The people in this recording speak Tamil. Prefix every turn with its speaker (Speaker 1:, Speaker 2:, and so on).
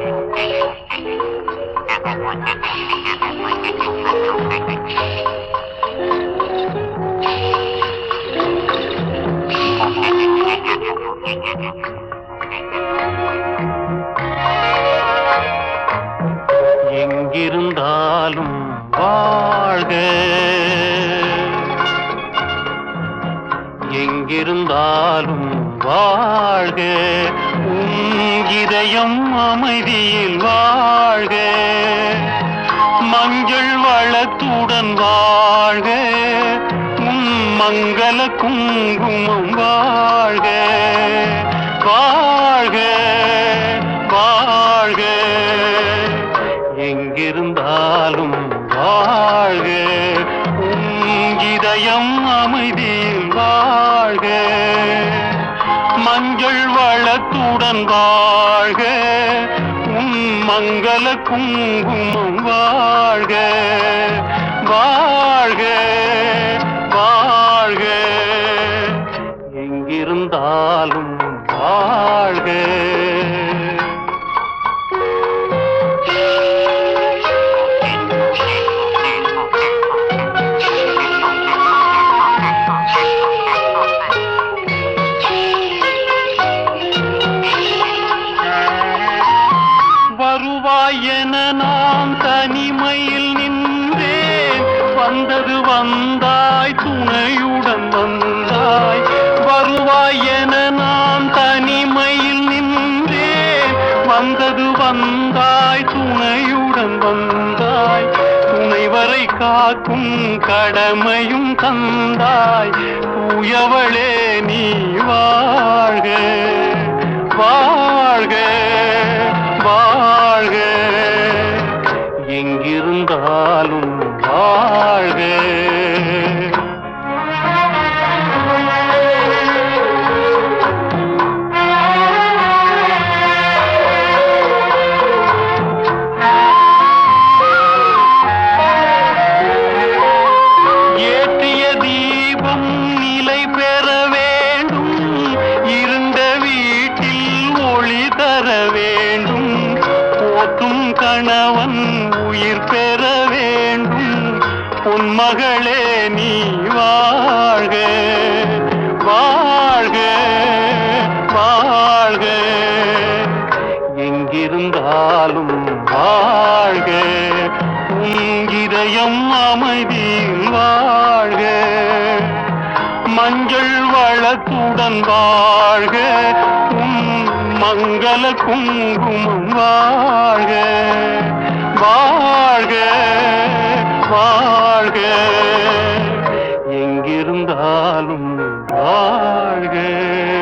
Speaker 1: எங்கிருந்தாலும் வாழ்க எங்கிருந்தாலும் வாழ்க உன் இதயம் அமைதியில் வாழ்க மஞ்சள் வளத்துடன் வாழ்க உன் மங்கள குங்குமம் வாழ்க வாழ்க வாழ்க எங்கிருந்தாலும் வாழ்க உன் இதயம் அமைதியில் வாழ்க மஞ்சள் வளத்துடன் வாழ்க உன் மங்கள குங்குமம் வாழ்க வாழ்க வாழ்க எங்கிருந்தாலும் வாழ்க வருவாய் என நாம் தனிமையில் நின்றேன் வந்தது வந்தாய் துணையுடன் வந்தாய் வருவாய் என நாம் தனிமையில் நின்றேன் வந்தது வந்தாய் துணையுடன் வந்தாய் துணைவரை காக்கும் கடமையும் தந்தாய் தூயவளே நீ வாழ்க வாழ்க வாழ்க எங்கிருந்தாலும் வாழ்க ஏற்றிய தீபம் நிலை பெற வேண்டும் இருண்ட வீட்டில் ஒளி தர வேண்டும் போற்றும் கணவன் உயிர் பெற வேண்டும் உன் மகளே நீ வாழ்க வாழ்க வாழ்க எங்கிருந்தாலும் வாழ்க உன் இதயம் அமைதியில் வாழ்க மஞ்சள் வளத்துடன் வாழ்க உன் மங்கள குங்குமம் வாழ்க வாழ்க வாழ்க எங்கிருந்தாலும் வாழ்க